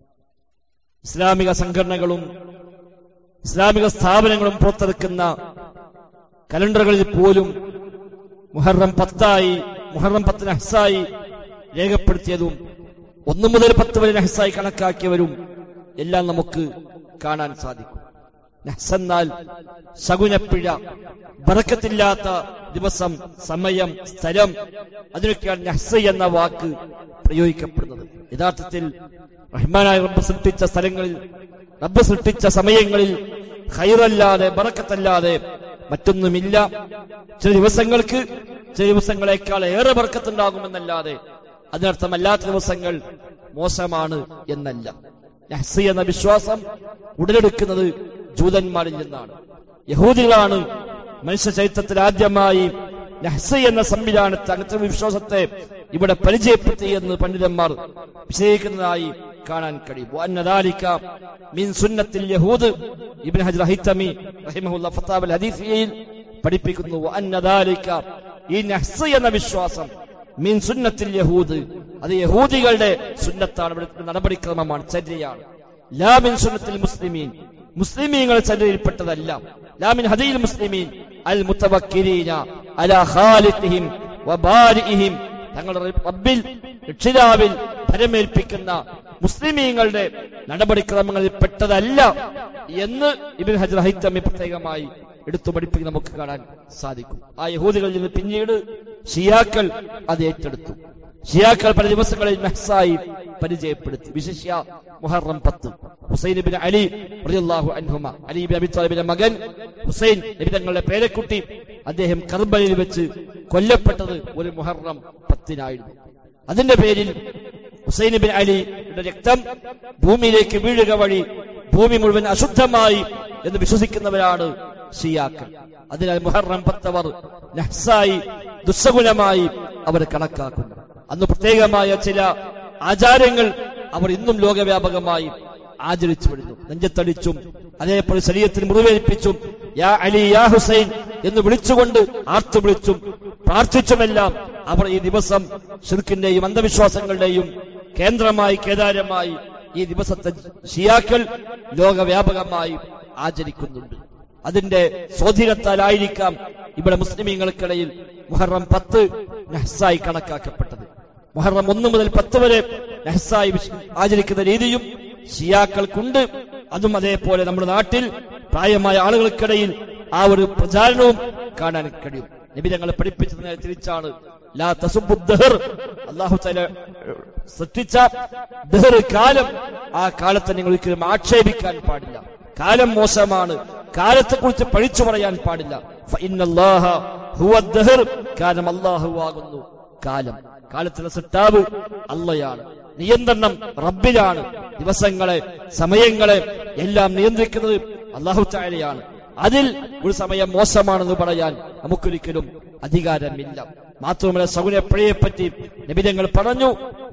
ഇസ്ലാമിക സംഘടനകളും ഇസ്ലാമിക സ്ഥാപനങ്ങളും പുറത്തിറക്കുന്ന കലണ്ടറുകളിൽ പോലും മുഹറം പത്തായി മുഹറം പത്ത് നഹ്സായി രേഖപ്പെടുത്തിയതും ഒന്നു മുതൽ പത്ത് വരെ നഹ്സായി കണക്കാക്കിയവരും എല്ലാം നമുക്ക് കാണാൻ സാധിക്കും നഹ്സെന്നാൽ ശകുനപ്പിഴ ബറക്കത്തില്ലാത്ത ദിവസം സമയം സ്ഥലം അതിനൊക്കെയാണ് നഹ്സ് എന്ന വാക്ക് പ്രയോഗിക്കപ്പെടുന്നത് യഥാർത്ഥത്തിൽ റഹ്മാനായ റബ്ബ് സൃഷ്ടിച്ച സ്ഥലങ്ങളിൽ റബ്ബ് സൃഷ്ടിച്ച സമയങ്ങളിൽ ഹൈറല്ലാതെ ബറക്കത്തല്ലാതെ മറ്റൊന്നുമില്ല ചില ദിവസങ്ങൾക്ക് ചില ദിവസങ്ങളെക്കാൾ ഏറെ ബർക്കത്തുണ്ടാകുമെന്നല്ലാതെ അതിനർത്ഥമല്ലാത്ത ദിവസങ്ങൾ മോശമാണ് എന്നല്ല നഹ്സി എന്ന വിശ്വാസം ഉടലെടുക്കുന്നത് ജൂതന്മാരിൽ നിന്നാണ് യഹൂദികളാണ് മനുഷ്യ ചരിത്രത്തിൽ ആദ്യമായി നഹ്സി എന്ന സംവിധാനത്തെ അങ്ങനത്തെ വിശ്വാസത്തെ ഇവിടെ പരിചയപ്പെടുത്തി എന്ന് പണ്ഡിതന്മാർ വിശദീകരിക്കുന്നതായി കാണാൻ കഴിയും വന്നദാലിക മിൻ സുന്നത്തിൽ യഹൂദ് ഇബ്നു ഹജർ ഹൈതമി റഹിമഹുല്ലാ ഫത്താബ് ഹദീസിയയിൽ പഠിപ്പിക്കുന്നു വന്നദാലിക ഈ നഹ്സ് എന്ന വിശ്വാസം മിൻ സുന്നത്തിൽ യഹൂദ് അത് യഹൂദികളുടെ സുന്നത്താണ് ഇവിടുത്തെ നടപടിക്രമമാണ് ചര്യയാണ് ലാ മിൻ സുന്നത്തിൽ മുസ്ലിമീൻ മുസ്ലിമീങ്ങൾ ചര്യയിൽപ്പെട്ടതല്ല ലാ മിൻ ഹദീൽ മുസ്ലിമീൻ അൽ മുത്തവക്കിരീന അലാ ഖാലിഖിഹിം വബാരിഇഹിം തങ്ങളുടെ റബ്ബിൽ രക്ഷിതാവിൽ ഫലമേൽപ്പിക്കുന്ന മുസ്ലിമീങ്ങളുടെ നടപടിക്രമങ്ങളിൽ പെട്ടതല്ല എന്ന് ഇബിൻ ഹജർ ഹൈത്തമ്മി പ്രത്യേകമായി എടുത്തു പഠിപ്പിക്കുന്ന നമുക്ക് കാണാൻ സാധിക്കും ആ യഹൂദികളിൽ നിന്ന് പിന്നീട് ഷിയാക്കൾ അത് ഏറ്റെടുത്തു ഷിയാക്കൾ പല ദിവസങ്ങളിൽ മെഹ്സായി പരിചയപ്പെടുത്തി വിശിഷ്യ മുഹറം പത്ത് ഹുസൈൻ ബിൻ അലി റളിയല്ലാഹു അൻഹുമ അലി ബിൻ അബി താലിബിന്റെ മകൻ ഹുസൈൻ നബി തങ്ങളുടെ പേരക്കുട്ടി അദ്ദേഹം കർബലയിൽ വെച്ച് കൊല്ലപ്പെട്ടത് ഒരു മുഹറം പത്തിനായിരുന്നു അതിന്റെ പേരിൽ ഹുസൈൻ ബിൻ അലിയുടെ രക്തം ഭൂമിയിലേക്ക് വീഴുക വഴി ഭൂമി മുഴുവൻ അശുദ്ധമായി എന്ന് വിശ്വസിക്കുന്നവരാണ് ഷിയാക്കൾ അതിനാൽ മുഹറം പത്തവർ നഹ്സായി ദുസ്സകുലമായി അവർ കണക്കാക്കുന്നു അന്ന് പ്രത്യേകമായ ചില ആചാരങ്ങൾ അവർ ഇന്നും ലോകവ്യാപകമായി ആചരിച്ചു വരുന്നു നെഞ്ചത്തടിച്ചും അതേപോലെ ശരീരത്തിന് മുറിവേൽപ്പിച്ചും യാ അലി യാ ഹുസൈൻ എന്ന് വിളിച്ചുകൊണ്ട് ആർത്തു വിളിച്ചും പ്രാർത്ഥിച്ചുമെല്ലാം അവർ ഈ ദിവസം ഷിർക്കിന്റെയും അന്ധവിശ്വാസങ്ങളുടെയും കേന്ദ്രമായി കേദാരമായി ഈ ദിവസത്തെ ഷിയാക്കൾ ലോകവ്യാപകമായി ആചരിക്കുന്നുണ്ട് അതിന്റെ സ്വാധീനത്താലായിരിക്കാം ഇവിടെ മുസ്ലിമീങ്ങൾക്കിടയിൽ മുഹറം പത്ത് നഹ്സായി കണക്കാക്കപ്പെട്ടത് മുഹറം ഒന്ന് മുതൽ പത്ത് വരെ നഹ്സായി വിശ്- ആചരിക്കുന്ന രീതിയും ഷിയാക്കൾക്കുണ്ട് അതും അതേപോലെ നമ്മുടെ നാട്ടിൽ പ്രായമായ ആളുകൾക്കിടയിൽ ആ ഒരു പ്രചാരണവും കാണാൻ കഴിയും നബി ഞങ്ങളെ പഠിപ്പിച്ചതിനെ തിരിച്ചാണ് ലാ തസുബ്ബു ദഹർ അല്ലാഹു തആല ഏഹ്, സൃഷ്ടിച്ച ദഹർ കാലം ആ കാലത്തെ നിങ്ങൾ ഒരിക്കലും ആക്ഷേപിക്കാൻ പാടില്ല കാലം മോശമാണ് കാലത്തെക്കുറിച്ച് പഴിച്ചു പറയാൻ പാടില്ല ഫഇന്നല്ലാഹ ഹുവ ദഹർ കാരണം അല്ലാഹു ആകുന്നു കാലം കാലത്തിന്റെ സൃഷ്ടാവ് അള്ളയാണ് നിയന്ത്രണം റബ്ബിലാണ് ദിവസങ്ങളെ സമയങ്ങളെ എല്ലാം നിയന്ത്രിക്കുന്നത് അള്ളാഹു ചായലയാണ് അതിൽ ഒരു സമയം മോശമാണെന്ന് പറയാൻ നമുക്കൊരിക്കലും അധികാരമില്ല മാത്രമല്ല സകുനപ്പഴയെ പറ്റി നബിതങ്ങൾ പറഞ്ഞു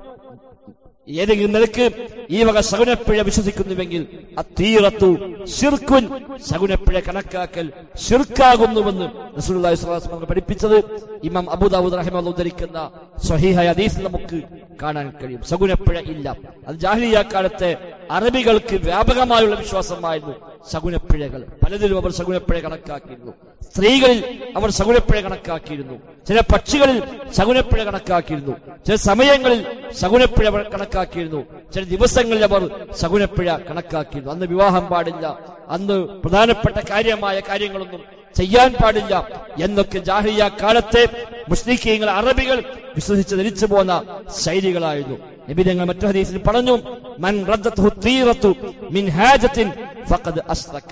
ഏതെങ്കിലും നിലക്ക് ഈ വക സകുനപ്പിഴ വിശ്വസിക്കുന്നുവെങ്കിൽ അത്തീറത്തു ഷിർക്കുൻ സകുനപ്പിഴ കണക്കാക്കൽ ഷിർക്കാകുന്നുവെന്ന് റസൂലുള്ളാഹി സ്വല്ലല്ലാഹു അലൈഹി വസല്ലം പഠിപ്പിച്ചത് ഇമാം അബൂദാവൂദ് റഹിമഹുല്ലാഹ് ഉദ്ധരിക്കുന്ന സ്വഹീഹ ഹദീസിൽ നമുക്ക് കാണാൻ കഴിയും സകുനപ്പിഴ ഇല്ല അത് ജാഹിലിയ കാലത്തെ അറബികൾക്ക് വ്യാപകമായുള്ള വിശ്വാസമായിരുന്നു സകുനപ്പിഴകൾ പലതിലും അവർ സകുനപ്പിഴ കണക്കാക്കിയിരുന്നു സ്ത്രീകളിൽ അവർ സകുനപ്പിഴ കണക്കാക്കിയിരുന്നു ചില പക്ഷികളിൽ സകുനപ്പിഴ കണക്കാക്കിയിരുന്നു ചില സമയങ്ങളിൽ സകുനപ്പിഴ അവർ കണക്കാക്കിയിരുന്നു ചില ദിവസങ്ങളിൽ അവർ സകുനപ്പിഴ കണക്കാക്കിയിരുന്നു അന്ന് വിവാഹം പാടില്ല അന്ന് പ്രധാനപ്പെട്ട കാര്യമായ കാര്യങ്ങളൊന്നും ചെയ്യാൻ പാടില്ല എന്നൊക്കെ ജാഹിയ കാലത്തെ മുസ്ലിഖീങ്ങൾ അറബികൾ വിശ്വസിച്ച് ധരിച്ചു പോന്ന ശൈലികളായിരുന്നു നബിതങ്ങൾ മറ്റു ഹദീസിൽ പറഞ്ഞു മൻ റദ്ദത്ഹു തീറത്തു മിൻ ഹാജത്തിൻ ഫഖദ് അസ്റക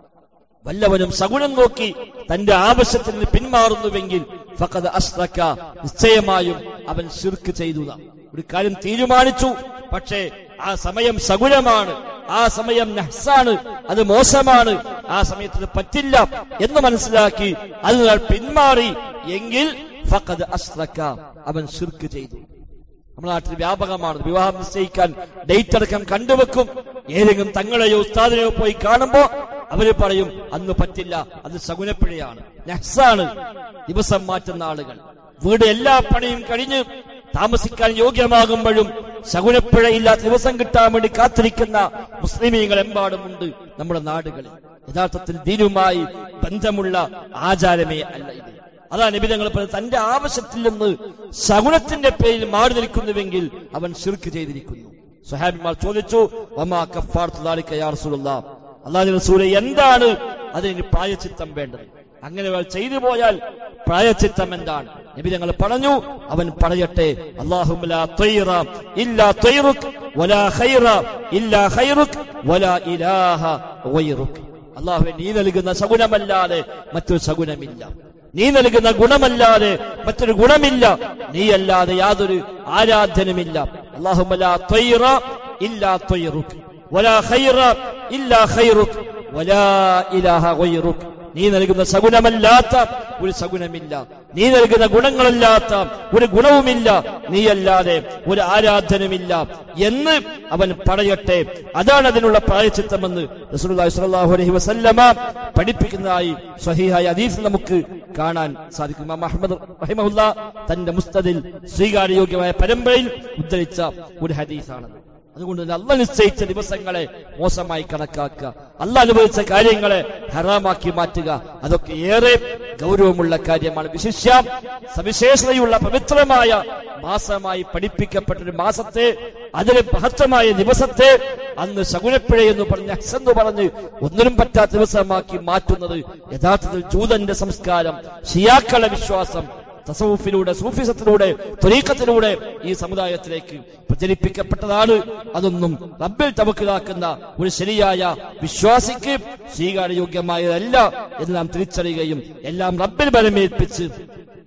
വല്ലവനും സഗുണം നോക്കി തന്റെ ആവശ്യത്തിന് പിന്മാറുന്നുവെങ്കിൽ ഫഖദ് അസ്റക നിശ്ചയമായും അവൻ ശിർക്ക് ചെയ്തു നാം. ഒരു കാര്യം തീരുമാനിച്ചു പക്ഷേ ആ സമയം സഗുണമാണ് ആ സമയം നഹ്സാണ് അത് മോശമാണ് ആ സമയത്ത് പറ്റില്ല എന്ന് മനസ്സിലാക്കി അതിനാൽ പിന്മാറി എങ്കിൽ ഫഖദ് അസ്റക അവൻ ശിർക്ക് ചെയ്തു നമ്മുടെ നാട്ടിൽ വ്യാപകമാണ് വിവാഹം നിശ്ചയിക്കാൻ ഡേറ്റ് അടക്കം കണ്ടുവെക്കും ഏതെങ്കിലും തങ്ങളെയോ ഉസ്താദിനെയോ പോയി കാണുമ്പോ അവര് പറയും അന്ന് പറ്റില്ല അത് സകുനപ്പിഴയാണ് നഹ്സാണ് ദിവസം മാറ്റുന്ന ആളുകൾ വീട് എല്ലാ പണിയും കഴിഞ്ഞ് താമസിക്കാൻ യോഗ്യമാകുമ്പോഴും ശകുനപ്പിഴയില്ലാത്ത ദിവസം കിട്ടാൻ വേണ്ടി കാത്തിരിക്കുന്ന മുസ്ലിമീങ്ങൾ എമ്പാടുമുണ്ട് നമ്മുടെ നാടുകളിൽ യഥാർത്ഥത്തിൽ ദീനുമായി ബന്ധമുള്ള ആചാരമേ അല്ല ഇത് അതാണ് നിബിധങ്ങൾ പറഞ്ഞത് തന്റെ ആവശ്യത്തിൽ നിന്ന് ശകുനത്തിന്റെ പേരിൽ മാറി നിൽക്കുന്നുവെങ്കിൽ അവൻ ശിർക്ക് ചെയ്തിരിക്കുന്നു സുഹാബിമാർ ചോദിച്ചു വമാ കഫാർത്തു ദാലിക യാ റസൂലുള്ളാഹ് അള്ളാഹു റസൂലെ എന്താണ് അതിന് പ്രായച്ചിത്തം വേണ്ടത് അങ്ങനെ ഒരാൾ ചെയ്തു പോയാൽ പ്രായച്ചിത്തം എന്താണ് നബി ഞങ്ങൾ പറഞ്ഞു അവൻ പറയട്ടെ അല്ലാഹുമ്മ ലാ ത്വയ്റ ഇല്ലാ ത്വയ്റുക് വലാ ഖൈറ ഇല്ലാ ഖൈറുക് വലാ ഇലാഹ ഗൈറുക് അള്ളാഹുവെ നീ നൽകുന്ന സഗുണമല്ലാതെ മറ്റൊരു സഗുണമില്ല നീ നൽകുന്ന ഗുണമല്ലാതെ മറ്റൊരു ഗുണമില്ല നീയല്ലാതെ യാതൊരു ആരാധനമില്ല അല്ലാഹുമ്മ ലാ ത്വയ്റ ഇല്ലാ ത്വയ്റുക് വലാ ഖൈറ ഇല്ലാ ഖൈറുക് വലാ ഇലാഹ ഗൈറുക് നീ നൽകുന്ന സഗുണമല്ലാത്ത ഒരു സഗുണമില്ല നീ നൽകുന്ന ഗുണങ്ങളല്ലാത്ത ഒരു ഗുണവുമില്ല നീയല്ലാതെ ഒരു ആരാധനമില്ല എന്ന് അവൻ പറയട്ടെ അതാണ് അതിനുള്ള പ്രായച്ചിത്തമെന്ന് റസൂലുള്ളാഹി സ്വല്ലല്ലാഹു അലൈഹി വസല്ലമ പഠിപ്പിക്കുന്നതായി സ്വഹീഹായ ഹദീസിൽ നമുക്ക് കാണാൻ സാധിക്കും ഇമാം അഹ്മദ് റഹിമഹുല്ല തന്റെ മുസ്തദിൽ സ്വീകാര്യയോഗ്യമായ പരമ്പരയിൽ ഉദ്ധരിച്ച ഒരു ഹദീസാണത് അതുകൊണ്ട് തന്നെ അല്ല നിശ്ചയിച്ച ദിവസങ്ങളെ മോശമായി കണക്കാക്കുക അല്ല അനുഭവിച്ച കാര്യങ്ങളെ ഹറാമാക്കി മാറ്റുക അതൊക്കെ ഏറെ ഗൗരവമുള്ള കാര്യമാണ് വിശിഷ്യ സവിശേഷതയുള്ള പവിത്രമായ മാസമായി പഠിപ്പിക്കപ്പെട്ട ഒരു മാസത്തെ അതിലെ മഹത്വമായ ദിവസത്തെ അന്ന് ശകുനപ്പിഴ എന്ന് പറഞ്ഞ് ഹസെന്ന് പറഞ്ഞ് ഒന്നിനും പറ്റാത്ത ദിവസമാക്കി മാറ്റുന്നത് യഥാർത്ഥത്തിൽ ജൂതന്റെ സംസ്കാരം ഷിയാക്കളുടെ വിശ്വാസം തസവുഫിലൂടെ സൂഫിസത്തിലൂടെ ത്വരീക്കത്തിലൂടെ ഈ സമുദായത്തിലേക്ക് പ്രചരിപ്പിക്കപ്പെട്ടതാണ് അതൊന്നും റബ്ബിൽ തവക്കിലാക്കുന്ന ഒരു ശരിയായ വിശ്വാസിക്ക് സ്വീകാര്യയോഗ്യമായതല്ല എന്ന് നാം തിരിച്ചറിയുകയും എല്ലാം റബ്ബിൽ ബലമേൽപ്പിച്ച്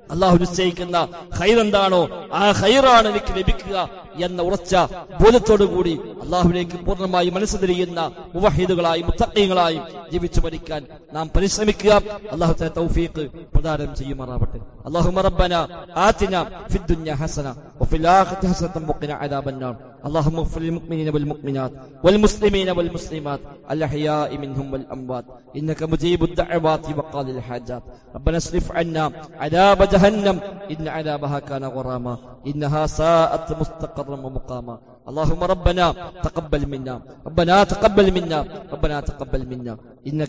അള്ളാഹു നിശ്ചയിക്കുന്ന ഹൈർ എന്താണോ ആ ഹൈറാണ് എനിക്ക് ലഭിക്കുക എന്ന ഉറച്ച ബോധത്തോടുകൂടി അള്ളാഹുവിലേക്ക് പൂർണ്ണമായി മനസ്സ് തിരിയുന്ന മുവഹീദുകളായി മുത്തഖീങ്ങളായി ജീവിച്ചു മരിക്കാൻ നാം പരിശ്രമിക്കുക അള്ളാഹു തആല തൗഫീഖ് പ്രദാനം ചെയ്യുമാറാവട്ടെ اللهم ربنا آتنا في الدنيا حسنة وفي الآخرة حسنة وقنا عذاب النار اللهم اغفر للمؤمنين والمؤمنات والمسلمين والمسلمات الأحياء منهم والأموات إنك مجيب الدعوات وقاضي الحاجات ربنا اصرف عنا عذاب جهنم إن عذابها كان غراما إنها ساءت مستقرا ومقاما اللهم ربنا تقبل منا ربنا تقبل منا ربنا تقبل منا إنك